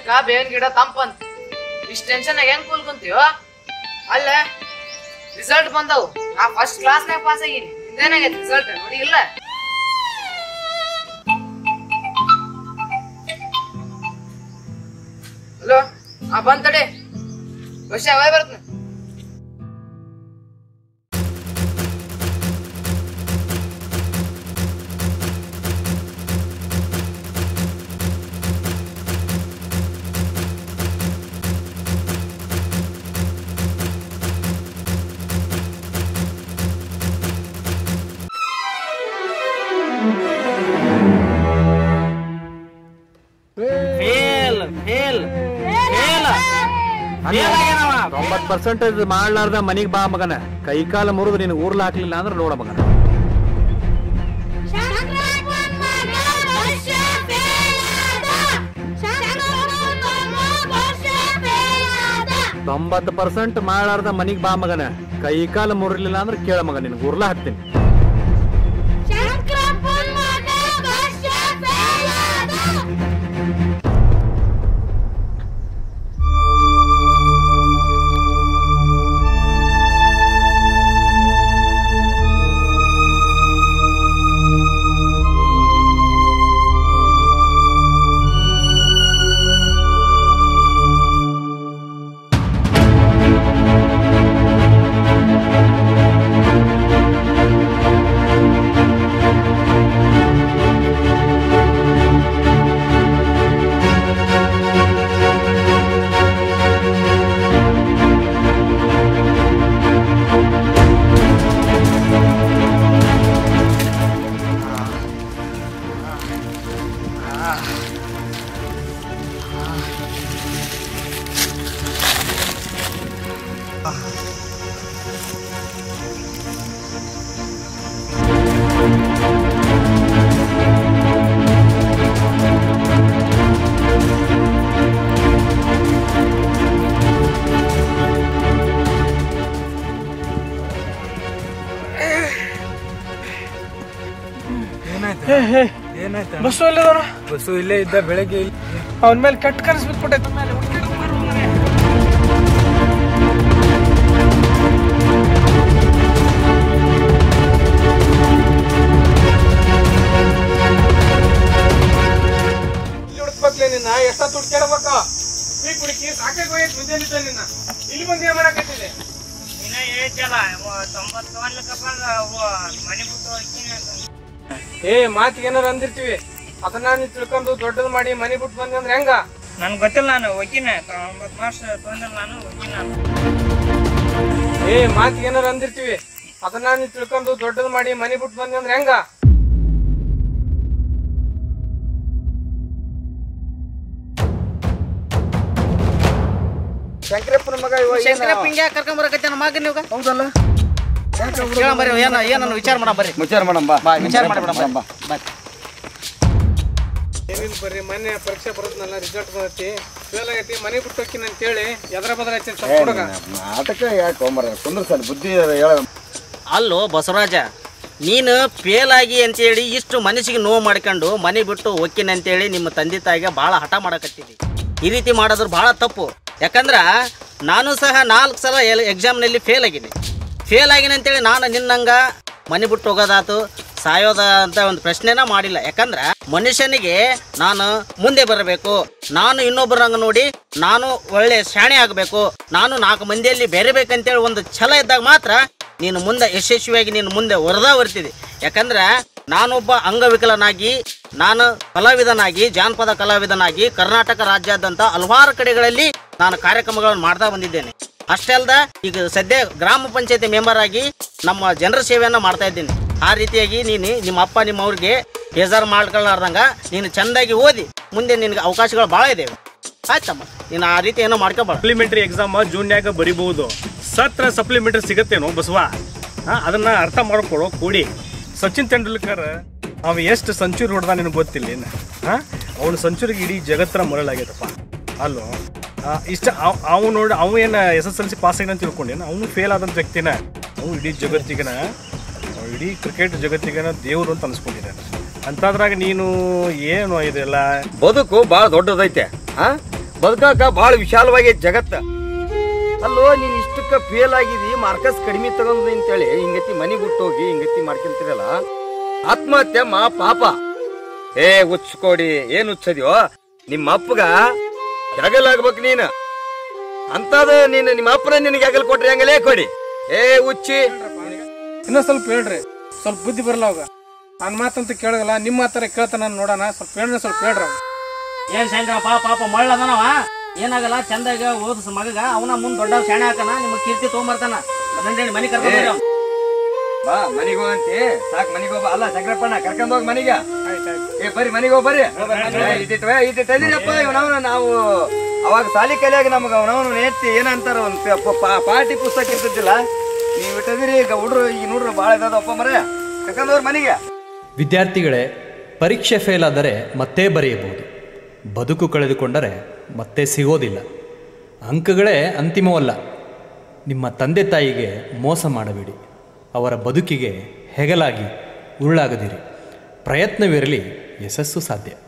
ಊಟಕ್ಕ ಬೇವಿನ ಗಿಡ ತಂಪಂತ ಇಷ್ಟ ಟೆನ್ಷನ್ ಹೆಂಗ್ ಕೂಲ್ ಕುಂತೀವೋ ಅಲ್ಲ ರಿಸಲ್ಟ್ ಬಂದವು ನಾ ಫಸ್ಟ್ ಕ್ಲಾಸ್ನಾಗ ಪಾಸ್ ಆಗೀನಿ ಇದೇನಾಗೈತಿ ರಿಸಲ್ಟ್ ನೋಡಿ ಇಲ್ಲ ಹಲೋ ಆ ಬಂತಡೆ ಬಸ್ ಯಾವಾಗ ಬರ್ತೀನಿ ಫೇಲ್ ಫೇಲ್ ಫೇಲ್ ಫೇಲ್ ಆಗ್ಯಾನವ ತೊಂಬತ್ ಪರ್ಸೆಂಟೇಜ್ ಮಾಡ್ಲಾರ್ದ ಮನಿಗ್ ಬಾ ಮಗನ ಕೈ ಕಾಲ ಮುರಿದು ನೀನು ಊರ್ಲ ಹಾಕ್ಲಿಲ್ಲ ಅಂದ್ರೆ ನೋಡ ಮಗನ ತೊಂಬತ್ ಪರ್ಸೆಂಟ್ ಮಾಡ್ಲಾರ್ದ ಮನಿಗ್ ಬಾ ಮಗನ ಕೈ ಕಾಲ ಮುರಿಲಿಲ್ಲ ಅಂದ್ರೆ ಕೇಳ ಮಗ ನಿನ್ ಊರ್ಲ ಹಾಕ್ತೀನಿ ಬಸ್ಸು ಅಲ್ಲಿದಾನ ಬಸ್ಸು ಇಲ್ಲೇ ಇದ್ದ ಬೆಳಗ್ಗೆ ಇಲ್ಲಿ ಅವನ ಮೇಲೆ ಕೆಟ್ಟ ಕನಸು ಬಿಟ್ಬಿಟ್ಟೈತೆ ಹುಡುಕ್ಬೇಕ್ಲೆ ನಿನ್ನ ಎಷ್ಟ ದುಡ್ಡು ಕೇಳಬೇಕು ಈ ಕುಡಿಕಿ ಸಾಕಾಗಿ ಹೋಯ್ತು ಮುಂಜಾನೆ ನಿನ್ನ ಇಲ್ಲಿ ಬಂದು ಏನ್ ಮಾಡಕತ್ತಿದೆ ಇನ್ನ ಹೇಳ್ತಲ್ಲ ತೊಂಬತ್ತೊಂದಕ್ಕೆ ಮನೆ ಬಿಟ್ಟು ಹೋಗ್ತೀನಿ ಅಂತ ಏ ಮಾತಿಗೆ ಏನಾರ ಅಂದಿರ್ತೀವಿ ಅದನ್ನ ನೀ ತಿಳ್ಕೊಂಡು ದೊಡ್ಡದು ಮಾಡಿ ಮನೆ ಬಿಟ್ಟು ಬಂದೆ ಅಂದ್ರೆ ಹೆಂಗ ನನ್ಗೆ ಗೊತ್ತಿಲ್ಲ ನಾನು ವಕೀನ ತೊಂಬತ್ತು ಮಾರ್ಕ್ಸ್ ತೊಂದ್ರೆ ನಾನು ವಕೀಲ ನಾನು ಏ ಮಾತಿಗೆ ಏನಾರ ಅಂದಿರ್ತೀವಿ ಅದನ್ನ ನೀ ತಿಳ್ಕೊಂಡು ದೊಡ್ಡದು ಮಾಡಿ ಮನೆ ಬಿಟ್ಟು ಬಂದೆ ಅಂದ್ರೆ ಹೆಂಗ ಶಂಕರಪ್ಪನ ಮಗ ಇವ ಏನ- ಶಂಕರಪ್ಪ ಹಿಂಗೆ ಕರ್ಕೊಂಡ್ ಬರಕತ್ತೆ ನಮ್ಮ ಮಗ ನೀವು ಹೌದಲ್ಲ ಕೇಳ ಬರ್ರಿ ಏನ ಏನನ್ನ ವಿಚಾರ ಮಾಡ ಬರ್ರಿ ವಿಚಾರ ಮಾಡಮ್ಮ ಬಾ ವಿಚಾರ ಮಾಡಿ ಬಾ ಏನಿಲ್ಲ ಬರ್ರಿ ಮೊನ್ನೆ ಪರೀಕ್ಷೆ ಬರೋದ್ನಲ್ಲ ರಿಸಲ್ಟ್ ಬಂದೈತಿ ಫೇಲ್ ಆಗೈತಿ ಮನೆ ಬಿಟ್ಟು ಹೋಗ್ತೀನಿ ಅಂತೇಳಿ ಎದ್ರ ಬದ್ರ ಹಚ್ಚಿ ಸ್ವಲ್ಪ ಹುಡುಗ ನಾಟಕ ಯಾಕೆ ಹೋಮರ ಕುಂದ್ರ ಸರ್ ಬುದ್ಧಿ ಹೇಳ ಅಲ್ಲೋ ಬಸವರಾಜ ನೀನು ಫೇಲ್ ಆಗಿ ಅಂತೇಳಿ ಇಷ್ಟು ಮನಸ್ಸಿಗೆ ನೋವು ಮಾಡ್ಕೊಂಡು ಮನೆ ಬಿಟ್ಟು ಹೋಗ್ತೀನಿ ಅಂತೇಳಿ ನಿಮ್ಮ ತಂದೆ ತಾಯಿಗೆ ಭಾಳ ಹಠ ಮಾಡಕತ್ತೀವಿ ಈ ರೀತಿ ಮಾಡೋದ್ರ ಭಾಳ ತಪ್ಪು ಯಾಕಂದ್ರೆ ನಾನು ಸಹ ನಾಲ್ಕು ಸಲ ಎಕ್ಸಾಮ್ನಲ್ಲಿ ಫೇಲ್ ಆಗಿನಿ ಫೇಲ್ ಆಗಿನಿ ಅಂತೇಳಿ ನಾನು ನಿನ್ನಂಗ ಮನೆ ಬಿಟ್ಟು ಹೋಗೋದಾತು ಸಾಯೋದ ಅಂತ ಒಂದು ಪ್ರಶ್ನೆನ ಮಾಡಿಲ್ಲ ಯಾಕಂದ್ರೆ ಮನುಷ್ಯನಿಗೆ ನಾನು ಮುಂದೆ ಬರಬೇಕು ನಾನು ಇನ್ನೊಬ್ಬರಂಗ ನೋಡಿ ನಾನು ಒಳ್ಳೆ ಶಾಣೆ ಆಗಬೇಕು ನಾನು ನಾಲ್ಕು ಮಂದಿಯಲ್ಲಿ ಬೆರಿಬೇಕಂತೇಳಿ ಒಂದು ಛಲ ಇದ್ದಾಗ ಮಾತ್ರ ನೀನು ಮುಂದೆ ಯಶಸ್ವಿಯಾಗಿ ನೀನು ಮುಂದೆ ವರದಾ ಬರ್ತಿದ್ದಿ ಯಾಕಂದ್ರೆ ನಾನೊಬ್ಬ ಅಂಗವಿಕಲನಾಗಿ ನಾನು ಕಲಾವಿದನಾಗಿ ಜಾನಪದ ಕಲಾವಿದನಾಗಿ ಕರ್ನಾಟಕ ರಾಜ್ಯಾದ್ಯಂತ ಹಲವಾರು ಕಡೆಗಳಲ್ಲಿ ನಾನು ಕಾರ್ಯಕ್ರಮಗಳನ್ನು ಮಾಡ್ತಾ ಬಂದಿದ್ದೇನೆ ಅಷ್ಟೇ ಅಲ್ದ ಈಗ ಸದ್ಯ ಗ್ರಾಮ ಪಂಚಾಯತಿ ಮೆಂಬರ್ ಆಗಿ ನಮ್ಮ ಜನರ ಸೇವೆಯನ್ನು ಮಾಡ್ತಾ ಇದ್ದೀನಿ ಆ ರೀತಿಯಾಗಿ ನೀನು ನಿಮ್ಮ ಅಪ್ಪ ನಿಮ್ಮ ಅವ್ರಿಗೆ ಬೇಜಾರು ಮಾಡ್ಕೊಳ್ಳಾರ್ದಂಗ ನೀನು ಚೆಂದಾಗಿ ಓದಿ ಮುಂದೆ ನಿನಗೆ ಅವಕಾಶಗಳು ಭಾಳ ಇದಾವೆ ಆಯ್ತಮ್ಮ ನೀನು ಆ ರೀತಿ ಏನೋ ಮಾಡ್ಕೋಬೇಡ ಸಪ್ಲಿಮೆಂಟರಿ ಎಕ್ಸಾಮ್ ಜೂನ್ಯಾಗ ಬರಿಬಹುದು ಸತ್ರ ಸಪ್ಲಿಮೆಂಟರಿ ಸಿಗತ್ತೇನೋ ಬಸವ ಹಾ ಅದನ್ನ ಅರ್ಥ ಮಾಡ್ಕೊಡೋ ಕೂಡಿ ಸಚಿನ್ ತೆಂಡೂಲ್ಕರ್ ಅವ ಎಷ್ಟು ಸೆಂಚುರಿ ಹೊಡೆದ ನಿನಗೆ ಗೊತ್ತಿಲ್ಲ ಏನು ಹಾ ಅವನ ಸೆಂಚುರಿಗೆ ಇಡೀ ಜಗತ್ತರ ಮರಳಾಗೈತಪ್ಪ ಅಲ್ಲೋ ಆ, ಇಷ್ಟ ಅವ್ ನೋಡಿ ಅವ ಏನು S S L C pass ಆಗಿನ ತಿಳ್ಕೊಂಡೇನು ಅವನು ಫೇಲ್ ಆದಂಥ ವ್ಯಕ್ತಿನ ಅವು ಇಡೀ ಜಗತ್ತಿಗನ ಅವ ಇಡೀ ಕ್ರಿಕೆಟ್ ಜಗತ್ತಿಗನ ದೇವರು ಅಂತ ಅನ್ಸ್ಕೊಂಡಿದ್ದಾನೆ ಅಂತಾದ್ರಾಗ ನೀನು ಏನು ಇದೆಲ್ಲ ಬದುಕು ಭಾಳ ದೊಡ್ಡದೈತೆ ಆ ಬದುಕಾಕ ಭಾಳ ವಿಶಾಲವಾಗಿ ಜಗತ್ತ ಅಲ್ಲೋ ನೀನ್ ಇಷ್ಟಕ್ಕ ಫೇಲ್ ಆಗಿದಿ ಮಾರ್ಕಸ್ ಕಡಿಮೆ ತಗೊಂಡ್ ಅಂತೇಳಿ ಹಿಂಗತಿ ಮನಿ ಬಿಟ್ಟು ಹೋಗಿ ಹಿಂಗತಿ ಮಾಡ್ಕೊಂತೀರಲ್ಲ ಆತ್ಮಹತ್ಯೆ ಮಾ ಪಾಪ ಏ ಉಚ್ಕೊಡಿ ಏನ್ ಉಚ್ಚದ್ಯೋ ನಿಮ್ಮ ಅಪ್ಪಗ ಜಗಲಾಗ್ಬೇಕು ನೀನು ಅಂತದ ನೀನು ನಿಮ್ಮ ಅಪ್ಪನ ನಿನಗೆ ಹೆಗಲ್ ಕೊಟ್ರಿ ಹಂಗಲೇ ಕೊಡಿ ಏ ಉಚ್ಚಿ ಇನ್ನೊಂದ್ ಸ್ವಲ್ಪ ಹೇಳ್ರಿ ಸ್ವಲ್ಪ ಬುದ್ಧಿ ಬರಲ್ಲ ಅವಾಗ ನನ್ನ ಮಾತಂತ ಕೇಳಗಲ್ಲ ನಿಮ್ಮ ಮಾತಾರ ಕೇಳ್ತಾನ ನೋಡೋಣ ಸ್ವಲ್ಪ ಹೇಳ್ರಿ ಸ್ವಲ್ಪ ಹೇಳ್ರಿ ಅವ್ನು. ಏನ್ ಶಂಕರಪ್ಪ ಪಾಪ ಮಳ್ಳದನವ ಏನಾಗಲ್ಲ ಚಂದಾಗ ಓದಿಸ್ ಮಗಗ ಅವನ ಮುಂದ್ ದೊಡ್ಡ ಶಾಣೆ ಹಾಕನ ನಿಮ್ಮ ಕೀರ್ತಿ ತೊಗೊಂಬರ್ತಾನ ಅದಂದೇಳಿ ಮನಿ ಕರ್ಕೊಂಡ್ ಬರ್ರಿ ಅವ್ನ್. ಬಾ ಮನಿಗೆ ಹೋಗಂತಿ ಸಾಕ್ ಮನಿಗೆ ಹೋಗ ಅಲ್ಲ ಚಕ್ರಪ್ಪಣ್ಣ ಕರ್ಕೊಂಡ್ ಹೋಗ್ ಮನಿಗೆ ಆಯ್ತ್ ಆಯ್ತ್ ಏ ಬರ್ರಿ ಮನಿಗೆ ಹೋಗ್ ಬರ್ರಿ ಇದ್ದಿತ್ತು ಇದ್ದಿತ್ತು ಅದಿರಪ್ಪ ಇವನವನ ನಾವು ಅವಾಗ ಸಾಲಿ ಕಲಿಯಾಗ ನಮಗ ಅವನವನು ಎತ್ತಿ ಏನಂತಾರ ಒಂದ್ ಪ- ಪ- ಪಾ- ಪಾಠಿ ಪುಸ್ತಕ ಇರ್ತಿದ್ದಿಲ್ಲ ನೀವ್ ಇಟ್ಟದಿರಿ ಈಗ ಹುಡ್ರು ಈಗ ನೋಡ್ರಿ ಭಾಳ ಇದಾದಪ್ಪ ಮರ ಕರ್ಕೊಂಡ್ ಹೋಗ್ರಿ ಮನಿಗೆ ವಿದ್ಯಾರ್ಥಿಗಳೇ ಪರೀಕ್ಷೆ ಫೇಲ್ ಆದರೆ ಮತ್ತೆ ಬರೆಯಬಹುದು ಬದುಕು ಕಳೆದುಕೊಂಡರೆ ಮತ್ತೆ ಸಿಗೋದಿಲ್ಲ ಅಂಕಗಳೇ ಅಂತಿಮವಲ್ಲ ನಿಮ್ಮ ತಂದೆ ತಾಯಿಗೆ ಮೋಸ ಮಾಡಬೇಡಿ ಅವರ ಬದುಕಿಗೆ ಹೆಗಲಾಗಿ ಉರುಳಾಗದಿರಿ ಪ್ರಯತ್ನವಿರಲಿ ಯಶಸ್ಸು ಸಾಧ್ಯ